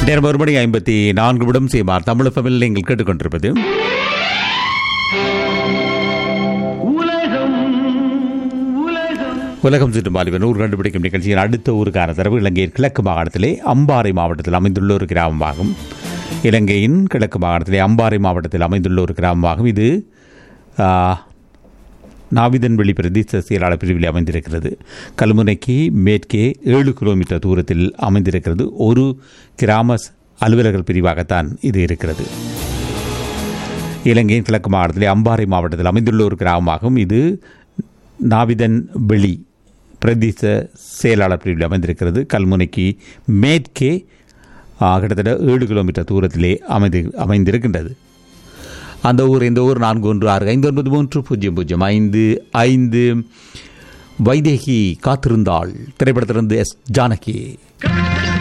நேரம் ஒரு மணி ஐம்பத்தி நான்கு விடம் செய்வார் தமிழ் ஃபமில் நீங்கள் கேட்டுக்கொண்டிருப்பது உலகம் சுற்றும் வாலிபன் ஊர் கண்டுபிடிக்கும் நிகழ்ச்சியின் அடுத்த ஊருக்கான தரவு இலங்கையின் கிழக்கு மாகாணத்திலே அம்பாறை மாவட்டத்தில் அமைந்துள்ள ஒரு கிராமமாகும் இலங்கையின் கிழக்கு மாகாணத்திலே அம்பாறை மாவட்டத்தில் அமைந்துள்ள ஒரு கிராமமாகும் இது ஆ, நாவிதன்வெளி பிரதேச செயலாளர் பிரிவில் அமைந்திருக்கிறது கல்முனைக்கு மேற்கே ஏழு கிலோமீட்டர் தூரத்தில் அமைந்திருக்கிறது ஒரு கிராம ஸ்- அலுவலர்கள் பிரிவாகத்தான் இது இருக்கிறது இலங்கையின் கிழக்கு மாவட்டத்திலே அம்பாறை மாவட்டத்தில் அமைந்துள்ள ஒரு கிராமமாகும் இது நாவிதன் வெளி பிரதேச செயலாளர் பிரிவில் அமைந்திருக்கிறது கல்முனைக்கு மேற்கே ஆ, கிட்டத்தட்ட ஏழு கிலோமீட்டர் தூரத்திலே அமைந்து அமைந்திருக்கின்றது அந்த ஊர் இந்த ஊர் நான்கு ஒன்று ஆறு ஐந்து ஒன்பது மூன்று பூஜ்ஜியம் பூஜ்ஜியம் ஐந்து ஐந்து வைதேகி காத்திருந்தாள் திரைப்படத்திலிருந்து எஸ் ஜானகி